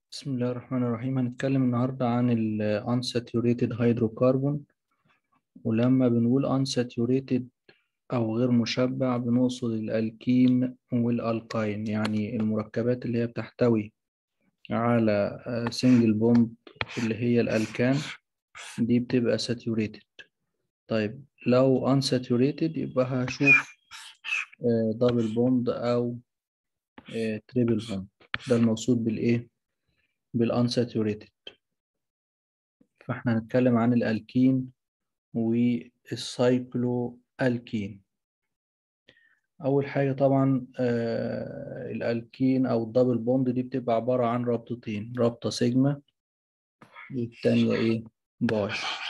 بسم الله الرحمن الرحيم هنتكلم النهاردة عن ال unsaturated hydrocarbon ولما بنقول unsaturated أو غير مشبع بنقصد الألكين والألقاين يعني المركبات اللي هي بتحتوي على سنجل بوند اللي هي الألكان دي بتبقى saturated طيب لو unsaturated يبقى هشوف دبل بوند أو تريبل بوند ده المقصود بالإيه؟ بالunsaturated فاحنا هنتكلم عن الألكين والسايكلو ألكين أول حاجة طبعا آه الألكين أو الدبل بوند دي بتبقى عبارة عن رابطتين رابطة سيجما والتانية إيه باي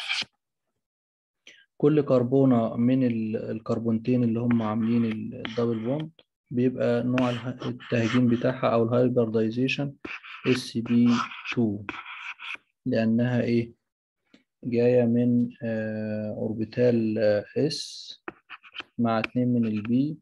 كل كربونة من الكربونتين اللي هم عاملين الدبل بوند بيبقى نوع التهجين بتاعها أو الهايبردايزيشن اس بي 2 لأنها إيه جاية من آه أوربيتال اس مع اتنين من البي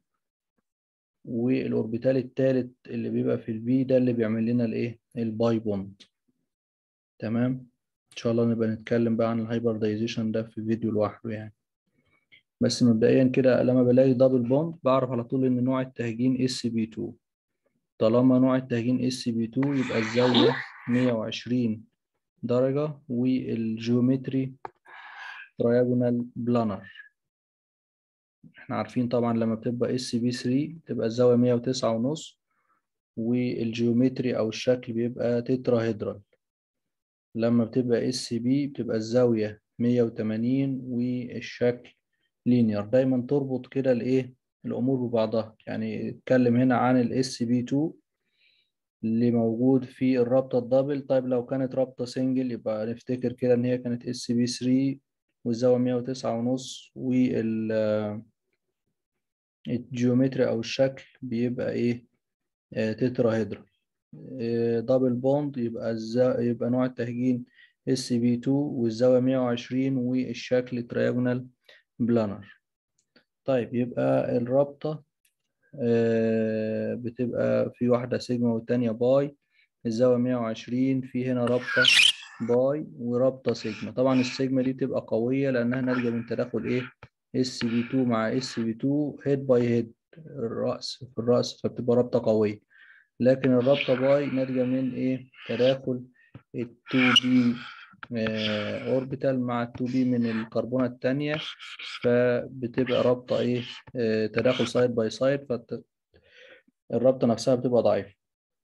والأوربيتال التالت اللي بيبقى في البي ده اللي بيعمل لنا الإيه الباي بوند تمام إن شاء الله نبقى نتكلم بقى عن الهايبردايزيشن ده في فيديو لوحده يعني بس مبدئيا كده لما بلاقي دبل بوند بعرف على طول إن نوع التهجين اس بي 2 طالما نوع التهجين اس بي 2 يبقى الزاوية 120 درجة والجيومتري ترايجونال بلانر احنا عارفين طبعا لما بتبقى اس بي 3 تبقى الزاوية 109 ونص والجيومتري او الشكل بيبقى تتراهيدرال لما بتبقى اس بي بتبقى الزاوية 180 والشكل لينير دايما تربط كده الايه الامور ببعضها يعني اتكلم هنا عن الاس بي 2 اللي موجود في الرابطه الدبل طيب لو كانت رابطه سنجل يبقى نفتكر كده ان هي كانت اس بي 3 والزاويه 109 ونص وال الجيومتري او الشكل بيبقى ايه آه تتراهيدرال آه دبل بوند يبقى الزا... يبقى نوع التهجين اس بي 2 والزاويه 120 والشكل ترايجونال بلانر طيب يبقى الرابطة آه بتبقى في واحدة سيجما والتانية باي الزاوية 120 في هنا رابطة باي ورابطة سيجما طبعا السيجما دي بتبقى قوية لأنها ناتجة من تداخل إيه اس بي 2 مع اس بي 2 هيد باي هيد الرأس في الرأس فبتبقى رابطة قوية لكن الرابطة باي ناتجة من إيه تداخل ال 2 بي اوربيتال مع 2 بي من الكربونة التانية فبتبقى رابطة ايه آه تداخل سايد باي سايد فالرابطة نفسها بتبقى ضعيفة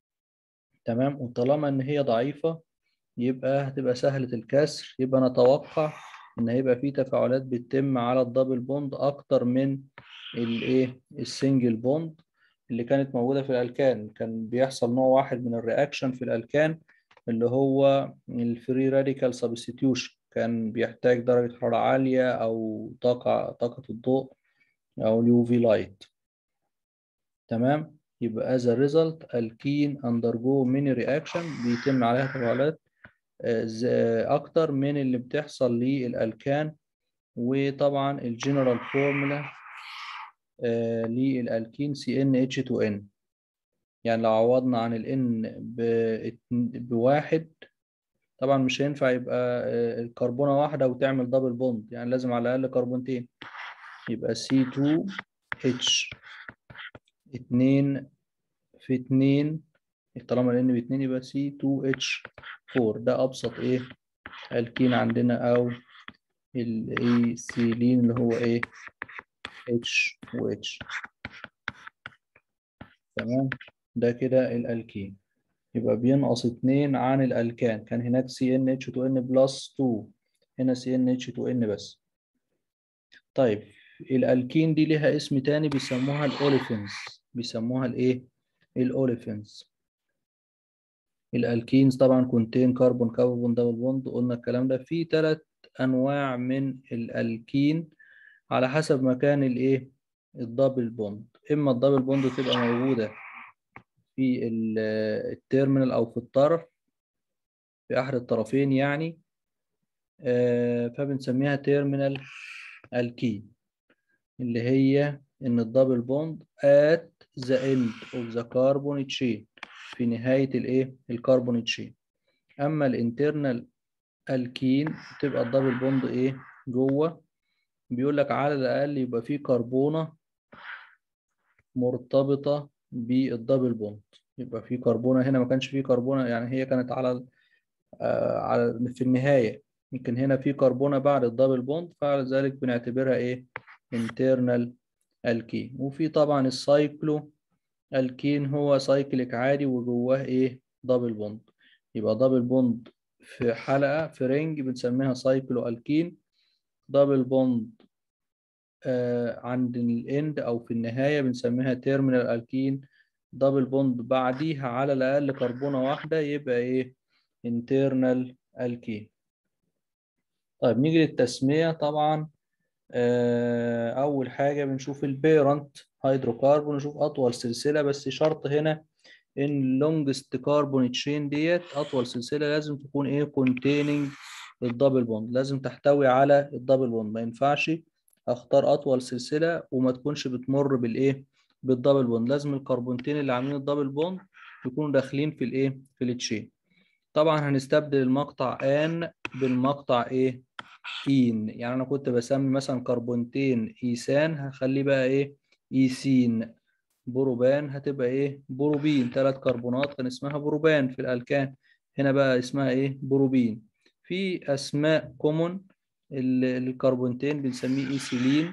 تمام وطالما ان هي ضعيفة يبقى هتبقى سهلة الكسر يبقى نتوقع ان هيبقى في تفاعلات بتتم على الدبل بوند اكتر من الايه السنجل بوند اللي كانت موجودة في الالكان كان بيحصل نوع واحد من الرياكشن في الالكان اللي هو الفري راديكال سبستيوشن كان بيحتاج درجة حرارة عالية أو طاقة طاقة الضوء أو اليو في لايت تمام يبقى as a result الكين undergo many reaction بيتم عليها تفاعلات أكتر من اللي بتحصل للألكان وطبعا الجنرال فورمولا للألكين CnH2n يعني لو عوضنا عن ال N بواحد طبعا مش هينفع يبقى الكربونة واحدة وتعمل دبل بوند يعني لازم على الأقل كربونتين يبقى C2H اتنين في اتنين طالما ال N باتنين يبقى C2H4 ده أبسط إيه الكين عندنا أو الإيثيلين اللي هو إيه H و H تمام ده كده الألكين يبقى بينقص اتنين عن الألكان كان هناك CnH2n بلس 2 هنا CnH2n بس طيب الألكين دي ليها اسم تاني بيسموها الأوليفينز بيسموها الإيه؟ الأوليفينز الألكينز طبعا كونتين كربون كربون دبل بوند قلنا الكلام ده في تلات أنواع من الألكين على حسب مكان الإيه؟ الدبل بوند إما الدبل بوند تبقى موجودة في التيرمينال او في الطرف في احد الطرفين يعني فبنسميها تيرمينال الكين اللي هي ان الدبل بوند at the end of the carbon chain في نهاية الايه الكربون تشين اما الانترنال الكين تبقى الدبل بوند ايه جوه بيقول لك على الاقل يبقى فيه كربونه مرتبطه بالدبل بوند يبقى في كربونه هنا ما كانش فيه كربونه يعني هي كانت على آه على في النهايه يمكن هنا في كربونه بعد الدبل بوند فعلى ذلك بنعتبرها ايه internal الكين وفي طبعا السايكلو الكين هو سايكليك عادي وجواه ايه دبل بوند يبقى دبل بوند في حلقه في رينج بنسميها سايكلو الكين دبل بوند آه عند الاند او في النهايه بنسميها تيرمينال الكين دبل بوند بعديها على الاقل كربونه واحده يبقى ايه internal الكين طيب نيجي للتسميه طبعا آه اول حاجه بنشوف البيرنت هيدروكربون نشوف اطول سلسله بس شرط هنا ان اللونجست كاربون تشين ديت اطول سلسله لازم تكون ايه containing الدبل بوند لازم تحتوي على الدبل بوند ما ينفعش اختار اطول سلسله وما تكونش بتمر بالايه بالدبل بوند لازم الكربونتين اللي عاملين الدبل بوند يكونوا داخلين في الايه في التشين طبعا هنستبدل المقطع ان بالمقطع ايه اين يعني انا كنت بسمي مثلا كربونتين ايثان هخليه بقى ايه ايثين بروبان هتبقى ايه بروبين ثلاث كربونات كان اسمها بروبان في الالكان هنا بقى اسمها ايه بروبين في اسماء كومون الكربونتين بنسميه ايثيلين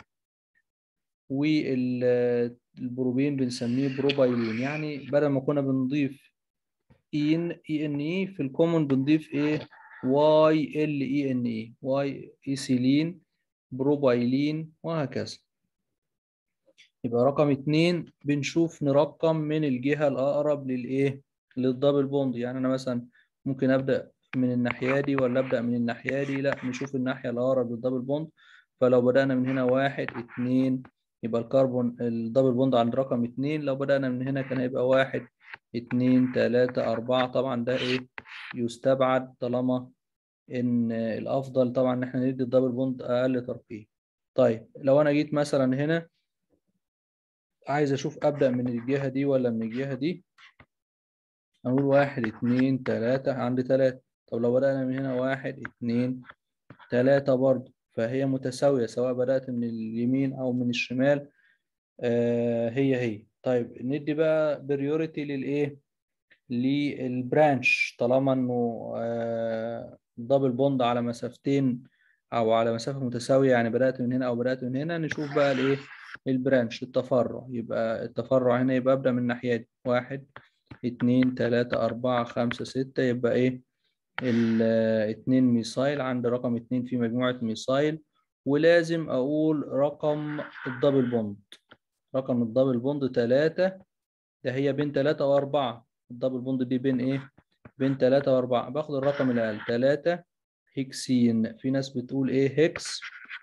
والبروبين بنسميه بروبايلين يعني بدل ما كنا بنضيف ان اي ان اي في الكومون بنضيف ايه واي ال اي ان اي واي ايثيلين بروبايلين وهكذا يبقى رقم اتنين بنشوف نرقم من الجهة الأقرب للإيه؟ للدبل بوند يعني أنا مثلا ممكن أبدأ من الناحية دي ولا أبدأ من الناحية دي لا نشوف الناحية الأقرب للدبل بوند فلو بدأنا من هنا واحد اتنين يبقى الكربون الدبل بوند عند رقم اتنين لو بدأنا من هنا كان هيبقى واحد اتنين تلاتة أربعة طبعا ده إيه يستبعد طالما إن الأفضل طبعا إن إحنا ندي الدبل بوند أقل ترقيم طيب لو أنا جيت مثلا هنا عايز اشوف ابدا من الجهه دي ولا من الجهه دي اقول واحد اتنين تلاتة عندي تلاتة طب لو بدأنا من هنا واحد اتنين تلاتة برضو فهي متساوية سواء بدأت من اليمين أو من الشمال آه هي هي طيب ندي بقى بريوريتي للإيه للبرانش طالما إنه آه دبل بوند على مسافتين أو على مسافة متساوية يعني بدأت من هنا أو بدأت من هنا نشوف بقى الإيه البرانش التفرع يبقى التفرع هنا يبقى أبدأ من الناحية دي واحد اتنين تلاتة أربعة خمسة ستة يبقى إيه الاتنين ميسايل عند رقم اتنين في مجموعة ميسايل ولازم أقول رقم الدبل بوند رقم الدبل بوند تلاتة ده هي بين تلاتة وأربعة الدبل بوند دي بين إيه؟ بين تلاتة وأربعة باخد الرقم الأقل تلاتة هيكسين في ناس بتقول إيه هيكس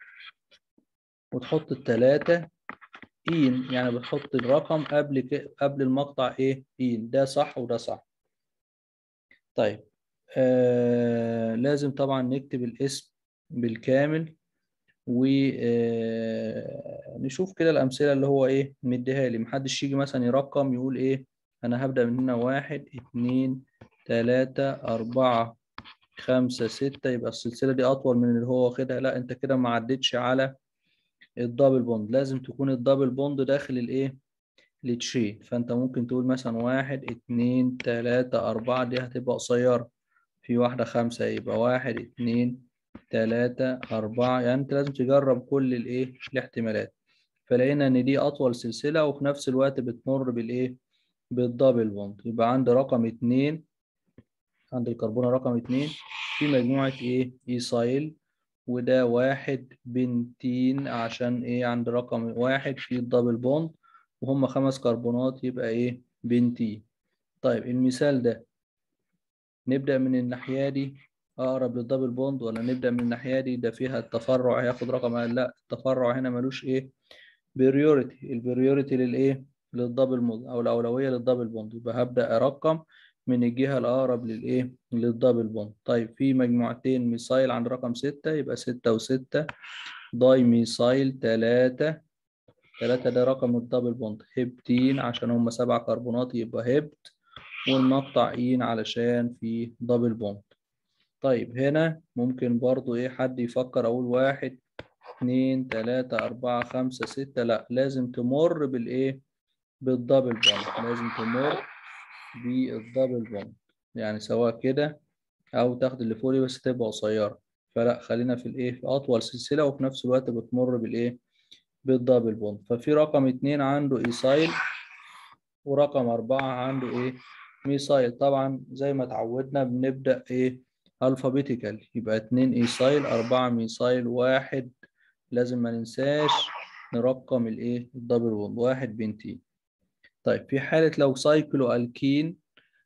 وتحط التلاتة إين يعني بتحط الرقم قبل ك... قبل المقطع إيه إين ده صح وده صح طيب آه لازم طبعا نكتب الاسم بالكامل ونشوف كده الأمثلة اللي هو إيه مديها لي محدش يجي مثلا يرقم يقول إيه أنا هبدأ من هنا واحد اتنين تلاتة أربعة خمسة ستة يبقى السلسلة دي أطول من اللي هو واخدها لا أنت كده ما عدتش على الدبل بوند لازم تكون الدبل بوند داخل الإيه التشين فأنت ممكن تقول مثلا واحد اتنين تلاتة أربعة دي هتبقى قصيرة في واحدة خمسة يبقى واحد اتنين تلاتة أربعة يعني أنت لازم تجرب كل الإيه الاحتمالات فلقينا إن دي أطول سلسلة وفي نفس الوقت بتمر بالإيه بالدبل بوند يبقى عند رقم اتنين عند الكربونة رقم اتنين في مجموعة إيه إيسايل وده واحد بنتين عشان إيه عند رقم واحد في الدبل بوند وهم خمس كربونات يبقى إيه بنتين طيب المثال ده نبدأ من الناحية دي أقرب للدبل بوند ولا نبدأ من الناحية دي ده فيها التفرع هياخد رقم لا التفرع هنا ملوش إيه بريوريتي البريوريتي للإيه للدبل بوند أو الأولوية للدبل بوند يبقى هبدأ أرقم من الجهة الأقرب للإيه للدبل بوند طيب في مجموعتين ميسايل عند رقم ستة يبقى ستة وستة داي ميسايل تلاتة تلاتة ده رقم الدبل بوند هبتين عشان هم سبع كربونات يبقى هبت والمقطع إين علشان في دبل بوند طيب هنا ممكن برضو إيه حد يفكر أقول واحد اتنين تلاتة أربعة خمسة ستة لأ لازم تمر بالإيه بالدبل بوند لازم تمر بالدبل بوند يعني سواء كده أو تاخد اللي فوقي بس تبقى قصيرة فلا خلينا في الإيه في أطول سلسلة وفي نفس الوقت بتمر بالإيه بالدبل بوند ففي رقم اتنين عنده إيسايل ورقم أربعة عنده إيه ميسايل طبعا زي ما اتعودنا بنبدأ إيه ألفابيتيكال يبقى اتنين إيسايل أربعة ميسايل واحد لازم ما ننساش نرقم الإيه الدبل بوند واحد بنتين طيب في حالة لو سايكلو ألكين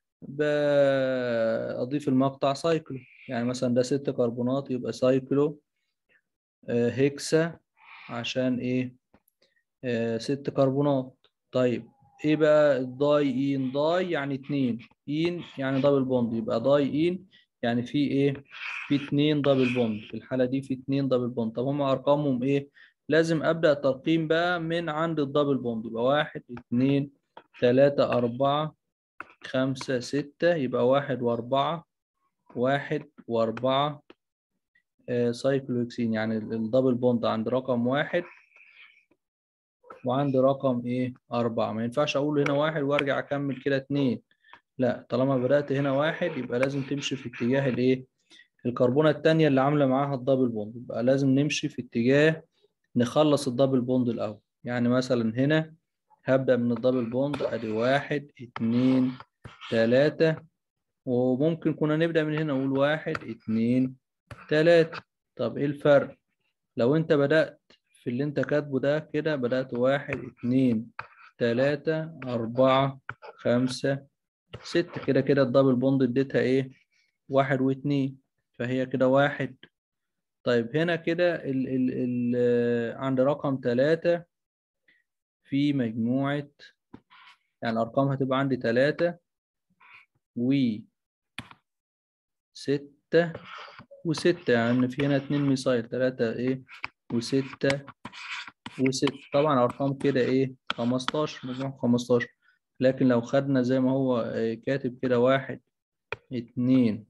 بأضيف المقطع سايكلو يعني مثلا ده ست كربونات يبقى سايكلو آه، هيكسا عشان ايه آه ست كربونات طيب ايه بقى الداي ان داي يعني اتنين ان يعني دبل بوند يبقى داي ان يعني في ايه في اتنين دبل بوند في الحالة دي في اتنين دبل بوند طب هما ارقامهم ايه لازم ابدأ الترقيم بقى من عند الدبل بوند يبقى واحد اتنين تلاتة اربعة خمسة ستة يبقى واحد واربعة واحد واربعة آه سايكلوكسين يعني الدبل بوند عند رقم واحد وعندي رقم ايه أربعة ما ينفعش أقول هنا واحد وأرجع أكمل كده اتنين لا طالما بدأت هنا واحد يبقى لازم تمشي في اتجاه الايه الكربونة التانية اللي عاملة معاها الدبل بوند يبقى لازم نمشي في اتجاه نخلص الدبل بوند الأول يعني مثلا هنا هبدأ من الدبل بوند أدي واحد اتنين تلاتة وممكن كنا نبدأ من هنا نقول واحد اتنين تلاتة طب ايه الفرق لو انت بدأت في اللي انت كاتبه ده كده بدأت واحد اتنين تلاتة أربعة خمسة ستة كده كده الدبل بوند اديتها ايه واحد واتنين فهي كده واحد طيب هنا كده ال ال ال عند رقم تلاتة في مجموعة يعني الأرقام هتبقى عندي تلاتة و ستة وستة يعني في هنا اتنين ميسايل تلاتة ايه وستة وستة طبعا أرقام كده إيه خمستاشر مجموع خمستاشر لكن لو خدنا زي ما هو آه، كاتب كده واحد اتنين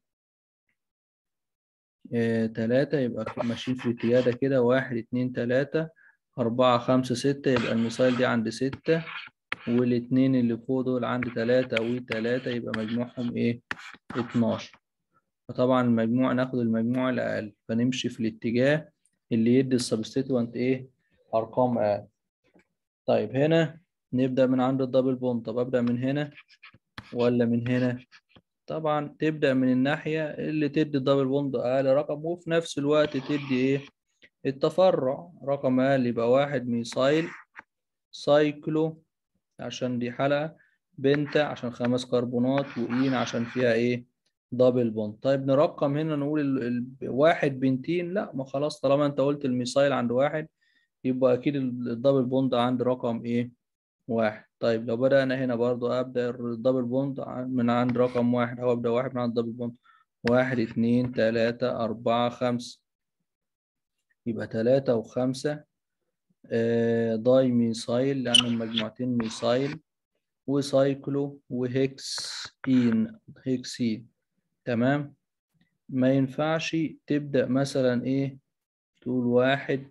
آه، تلاتة يبقى ماشيين في الاتجاه ده كده واحد اتنين تلاتة أربعة خمسة ستة يبقى المثال دي عند ستة والاتنين اللي فوق دول عند تلاتة وتلاتة يبقى مجموعهم إيه اتناشر فطبعا المجموع ناخد المجموع الأقل فنمشي في الاتجاه اللي يدي السبستيتوانت ايه ارقام اقل طيب هنا نبدا من عند الدبل بوند طب ابدا من هنا ولا من هنا طبعا تبدا من الناحيه اللي تدي الدبل بوند اقل رقم وفي نفس الوقت تدي ايه التفرع رقم اقل يبقى واحد ميثايل سايكلو عشان دي حلقه بنتا عشان خمس كربونات وإين عشان فيها ايه دبل بوند طيب نرقم هنا نقول ال... ال... واحد بنتين لا ما خلاص طالما انت قلت الميثايل عند واحد يبقى اكيد الدبل بوند عند رقم ايه واحد طيب لو بدأنا هنا برضو ابدأ الدبل بوند من عند رقم واحد او ابدأ واحد من عند الدبل بوند واحد اتنين تلاتة اربعة خمسة يبقى تلاتة وخمسة آه داي ميثايل لأنهم مجموعتين ميثايل وسايكلو وهيكسين هيكسين تمام ما ينفعش تبدأ مثلا ايه تقول واحد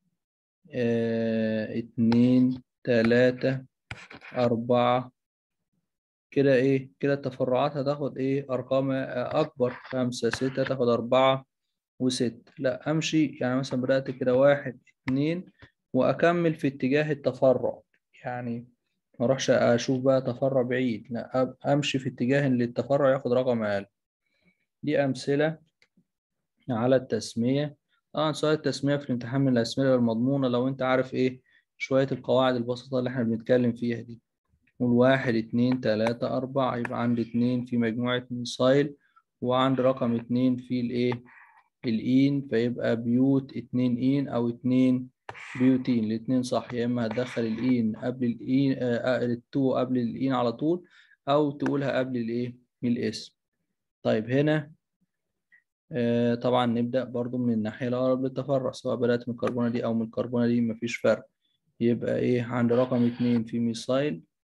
اه اتنين تلاتة أربعة كده ايه كده التفرعات هتاخد ايه أرقام أكبر خمسة ستة تاخد أربعة وستة لا أمشي يعني مثلا بدأت كده واحد اتنين وأكمل في اتجاه التفرع يعني ما اروحش اشوف بقى تفرع بعيد لا امشي في اتجاه اللي التفرع ياخد رقم اقل دي امثله على التسميه طبعا سؤال التسميه في الامتحان من الاسئله المضمونه لو انت عارف ايه شويه القواعد البسيطه اللي احنا بنتكلم فيها دي نقول واحد اتنين تلاتة أربعة يبقى عندي اتنين في مجموعة ميثايل وعند رقم اتنين في الايه الإين فيبقى بيوت اتنين إين أو اتنين بيوتين الاتنين صح يا إما هتدخل الإين قبل الإين آه التو قبل الإين على طول أو تقولها قبل الإيه الاسم طيب هنا آه طبعا نبدأ برضو من الناحية الأقرب للتفرع سواء بدأت من الكربونة دي أو من الكربونة دي مفيش فرق يبقى إيه عند رقم اتنين في ميثايل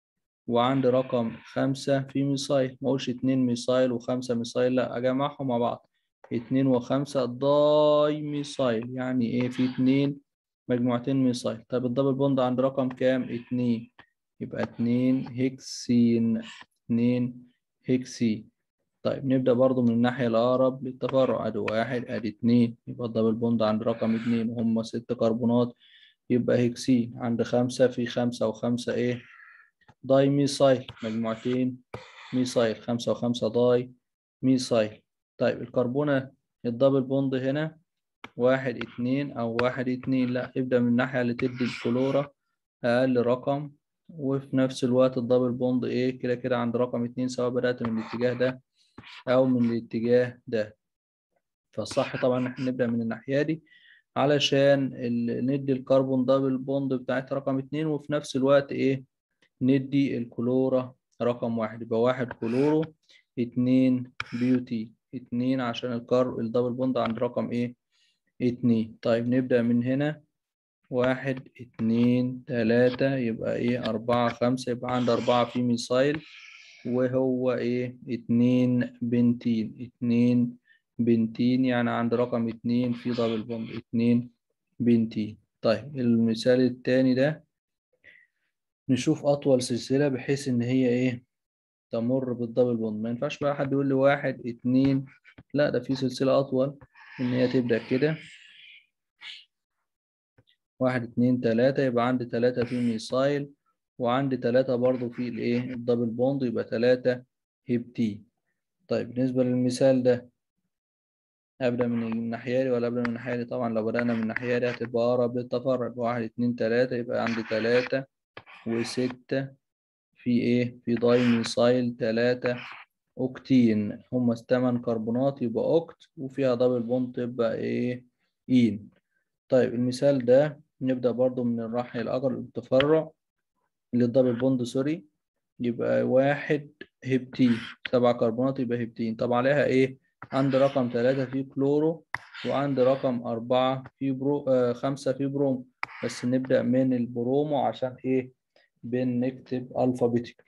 وعندي رقم خمسة في ميثايل ما اقولش اتنين ميثايل وخمسة ميثايل لا اجمعهم مع بعض اتنين وخمسة داي ميثايل يعني ايه في اتنين مجموعتين ميثايل طيب الدبل بوند عند رقم كام اتنين يبقى اتنين هيكسين اتنين هيكسين طيب نبدأ برضو من الناحية الأقرب للتفرع أدي واحد أدي اتنين يبقى الدبل بوند عند رقم اتنين وهم ست كربونات يبقى هيكسين عند خمسة في خمسة وخمسة إيه داي ميثايل مجموعتين ميثايل خمسة وخمسة داي ميثايل طيب الكربونة الدبل بوند هنا واحد اتنين أو واحد اتنين لا ابدأ من الناحية اللي تدي الكلورة أقل رقم وفي نفس الوقت الدبل بوند إيه كده كده عند رقم اتنين سواء بدأت من الاتجاه ده أو من الاتجاه ده فالصح طبعا إحنا نبدأ من الناحية دي علشان ندي الكربون دبل بوند بتاعت رقم اتنين وفي نفس الوقت إيه ندي الكلورة رقم واحد يبقى واحد كلورو اتنين بيوتي اتنين عشان الكار الدبل بوند عند رقم ايه اتنين طيب نبدأ من هنا واحد اتنين تلاتة يبقى ايه أربعة خمسة يبقى عند أربعة في ميثايل وهو ايه اتنين بنتين اتنين بنتين يعني عند رقم اتنين في دبل بوند اتنين بنتين طيب المثال التاني ده نشوف أطول سلسلة بحيث إن هي إيه تمر بالدبل بوند ما ينفعش بقى حد يقول لي واحد اتنين لا ده في سلسلة أطول إن هي تبدأ كده واحد اتنين تلاتة يبقى عندي تلاتة في ميثايل وعندي تلاتة برضو في الإيه الدبل بوند يبقى تلاتة هيبتي طيب بالنسبة للمثال ده أبدأ من الناحية دي ولا أبدأ من الناحية دي طبعا لو بدأنا من الناحية دي هتبقى أقرب للتفرع واحد اتنين تلاتة يبقى عندي تلاتة وستة في إيه؟ في داي ميثايل تلاتة أوكتين هما تمن كربونات يبقى أوكت وفيها دبل بوند تبقى إيه؟ إين طيب المثال ده نبدأ برضو من الناحية الأقرب للتفرع للدبل بوند سوري يبقى واحد هبتين سبع كربونات يبقى هبتين طب عليها إيه؟ عند رقم تلاتة في كلورو وعند رقم أربعة في برو آه خمسة في بروم بس نبدأ من البرومو عشان إيه؟ بنكتب الفابيتيكال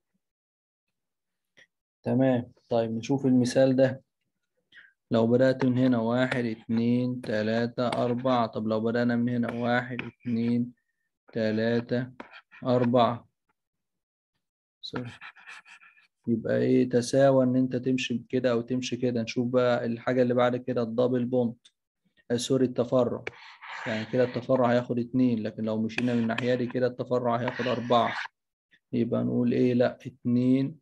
تمام طيب نشوف المثال ده لو بدأت من هنا واحد اتنين تلاتة أربعة طب لو بدأنا من هنا واحد اتنين تلاتة أربعة سوري يبقى ايه تساوى ان انت تمشي كده او تمشي كده نشوف بقى الحاجة اللي بعد كده الدبل بوند آه سوري التفرع يعني كده التفرع هياخد اتنين لكن لو مشينا من الناحية دي كده التفرع هياخد أربعة يبقى نقول إيه لأ اتنين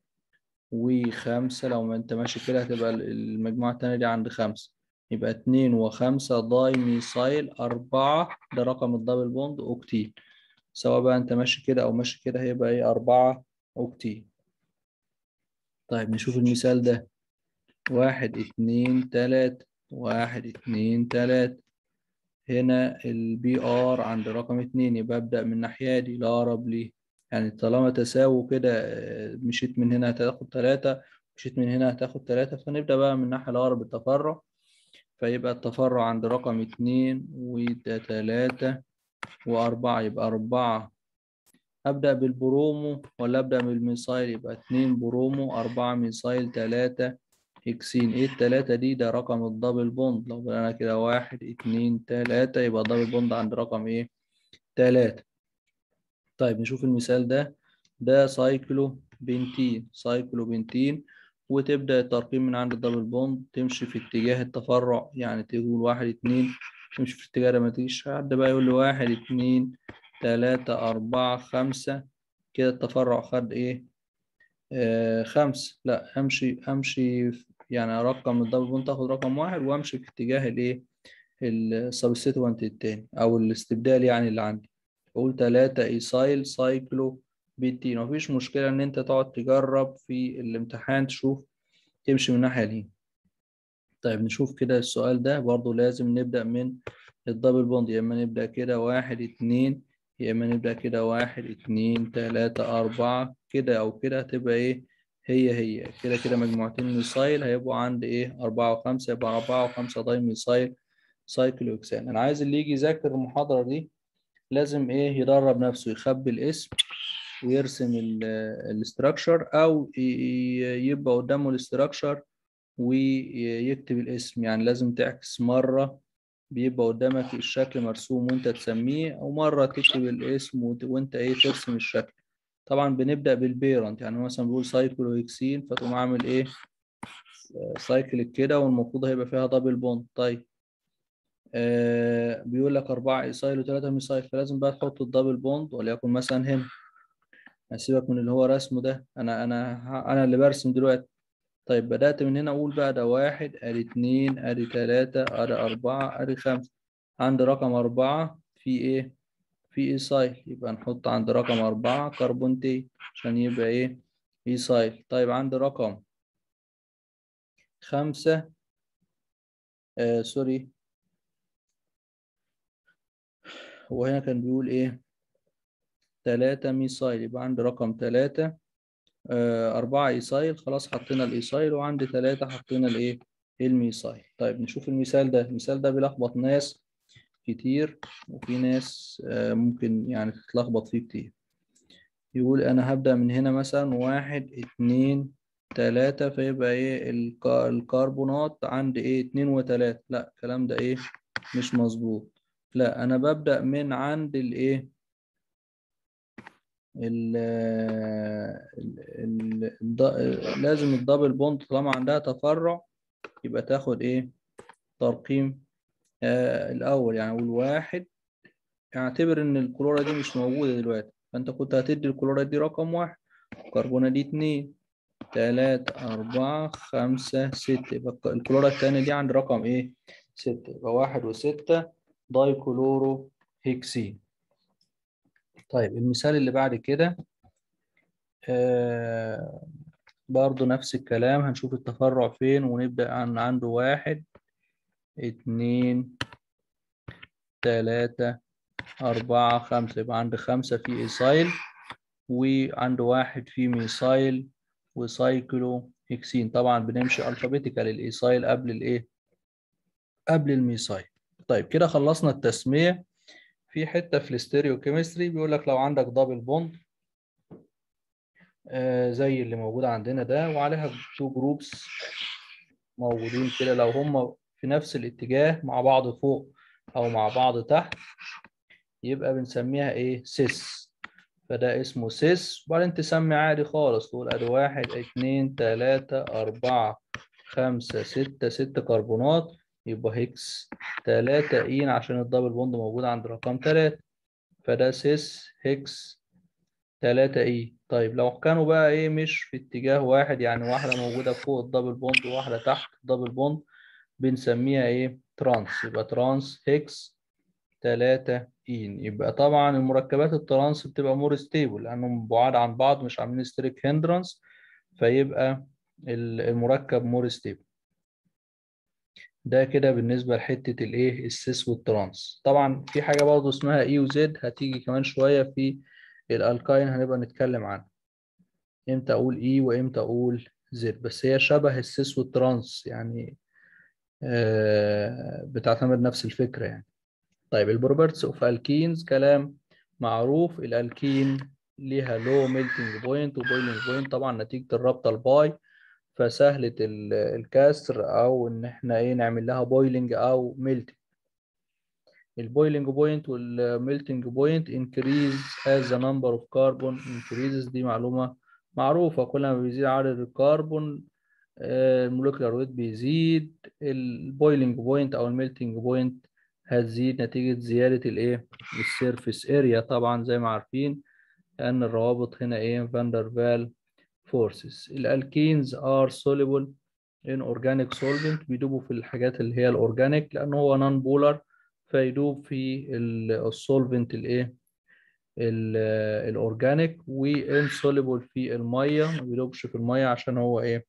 وخمسة لو ما أنت ماشي كده هتبقى المجموعة التانية دي عند خمسة يبقى اتنين وخمسة داي ميثايل أربعة ده رقم الدبل بوند أوكتين سواء بقى أنت ماشي كده أو ماشي كده هيبقى إيه أربعة أوكتين طيب نشوف المثال ده واحد اتنين تلاتة واحد اتنين تلاتة هنا البي ار عند رقم اتنين يبقى ابدأ من الناحية دي الأقرب ليه يعني طالما تساووا كده مشيت من هنا هتاخد تلاتة مشيت من هنا هتاخد تلاتة فنبدأ بقى من الناحية الأقرب التفرع فيبقى التفرع عند رقم اتنين وده تلاتة وأربعة يبقى أربعة أبدأ بالبرومو ولا أبدأ بالميثايل يبقى اتنين برومو أربعة ميثايل تلاتة هكسين ايه التلاتة دي ده رقم الدبل بوند لو بدأنا كده واحد اتنين تلاتة يبقى الدبل بوند عند رقم ايه تلاتة طيب نشوف المثال ده ده سايكلو بنتين سايكلو بنتين وتبدأ الترقيم من عند الدبل بوند تمشي في اتجاه التفرع يعني تقول واحد اتنين تمشي في اتجاه ما تجيش حد بقى يقول لي واحد اتنين تلاتة أربعة خمسة كده التفرع خد ايه آه خمسة لا امشي امشي يعني ارقم الدبل بوند تاخد رقم واحد وامشي في اتجاه الايه السبستيتوانت التاني او الاستبدال يعني اللي عندي اقول تلاتة ايسايل سايكلو بنتين مفيش مشكلة ان انت تقعد تجرب في الامتحان تشوف تمشي من الناحية دي طيب نشوف كده السؤال ده برضو لازم نبدأ من الدبل بوند يا اما نبدأ كده واحد اتنين يا اما نبدأ كده واحد اتنين تلاتة أربعة كده أو كده هتبقى إيه هي هي كده كده مجموعتين ميثايل هيبقوا عند إيه أربعة وخمسة يبقى أربعة وخمسة داي ميثايل سايكلوكسان أنا عايز اللي يجي يذاكر المحاضرة دي لازم إيه يدرب نفسه يخبي الاسم ويرسم الاستراكشر او ي- ي- يبقى قدامه الاستراكشر ويكتب الاسم يعني لازم تعكس مرة بيبقى قدامك الشكل مرسوم وانت تسميه او مرة تكتب الاسم وت- وانت ايه ترسم الشكل طبعا بنبدأ بالبيرنت يعني مثلا بيقول سايكلوهكسين فتقوم عامل ايه سايكل كده والمفروض هيبقى فيها دبل بوند طيب آه بيقول لك أربعة إيسايل وثلاثة ميسايل فلازم بقى تحط الدبل بوند وليكن مثلا هنا هسيبك من اللي هو رسمه ده أنا أنا ه- أنا اللي برسم دلوقتي طيب بدأت من هنا أقول بقى ده واحد أدي اتنين أدي تلاتة أدي أربعة أدي خمسة عند رقم أربعة في إيه؟ في إيسايل يبقى نحط عند رقم أربعة كربونتين عشان يبقى إيه؟ إيسايل طيب عند رقم خمسة آه سوري هو هنا كان بيقول إيه؟ تلاتة ميسايل يبقى عندي رقم تلاتة آه أربعة إيسايل خلاص حطينا الإيسايل وعندي تلاتة حطينا الإيه؟ الميسايل طيب نشوف المثال ده المثال ده بيلخبط ناس كتير وفي ناس آه ممكن يعني تتلخبط فيه كتير يقول أنا هبدأ من هنا مثلا واحد اتنين تلاتة فيبقى إيه الكا- الكربونات عندي إيه اتنين وتلاتة لا الكلام ده إيه مش مظبوط لا أنا ببدأ من عند الإيه ال ال ال الض- لازم الدبل بوند طالما عندها تفرع يبقى تاخد ايه ترقيم آه الاول يعني اقول واحد اعتبر ان الكلورة دي مش موجودة دلوقتي فانت كنت هتدي الكلورة دي رقم واحد الكربونة دي اتنين تلاتة أربعة خمسة ستة يبقى الك- الكلورة التانية دي عند رقم ايه ستة يبقى واحد وستة داي كلورو هيكسين طيب المثال اللي بعد كده آه برضو نفس الكلام هنشوف التفرع فين ونبدأ عن عنده واحد اتنين تلاتة أربعة خمسة يبقى عند خمسة في إيسايل وعند واحد في ميسايل وسايكلو هيكسين طبعا بنمشي ألفابيتيكال الإيسايل قبل الإيه؟ قبل الميسايل طيب كده خلصنا التسمية في حتة في الاستيريوكيمستري بيقول لك لو عندك دبل بوند آه زي اللي موجود عندنا ده وعليها تو جروبس موجودين كده لو هم في نفس الاتجاه مع بعض فوق او مع بعض تحت يبقى بنسميها ايه سيس فده اسمه سيس وبعدين تسمي عادي خالص تقول ادي واحد اتنين تلاتة اربعة خمسة ستة ست كربونات يبقى هيكس تلاتة اين عشان الدبل بوند موجود عند رقم تلاتة فده سيس هيكس تلاتة اي طيب لو كانوا بقى ايه مش في اتجاه واحد يعني واحدة موجودة فوق الدبل بوند وواحدة تحت الدبل بوند بنسميها ايه ترانس يبقى ترانس هيكس تلاتة إين يبقى طبعا المركبات الترانس بتبقى مور ستيبل لأنهم بعاد عن بعض مش عاملين ستريك هندرانس فيبقى ال- المركب مور ستيبل ده كده بالنسبة لحتة الايه السيس والترانس طبعا في حاجة برضه اسمها اي وزد هتيجي كمان شوية في الالكاين هنبقى نتكلم عنها امتى اقول اي وامتى اقول زد بس هي شبه السيس والترانس يعني آه بتعتمد نفس الفكرة يعني طيب البروبرتس اوف الكينز كلام معروف الالكين ليها لو ميلتنج بوينت وبويلنج بوينت طبعا نتيجة الرابطة الباي فسهلة ال- الكسر او ان احنا ايه نعمل لها بويلنج او ميلتنج البويلنج بوينت والميلتنج بوينت increase as the number of carbon increases دي معلومة معروفة كل ما بيزيد عدد الكربون المولكيولار ويت بيزيد البويلنج بوينت او الميلتنج بوينت هتزيد نتيجة زيادة الايه السيرفيس اريا طبعا زي ما عارفين لأن الروابط هنا ايه فاندرفال فورسز الالكينز ار soluble in organic solvent بيدوبوا في الحاجات اللي هي الاورجانيك لأنه هو نون بولر فيدوب في السولفنت الايه ال- الاورجانيك وانسوليبل في الميه ما بيدوبش في الميه عشان هو ايه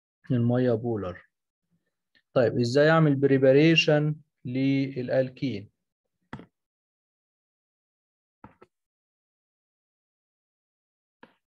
الميه بولر طيب ازاي اعمل بريباريشن للالكين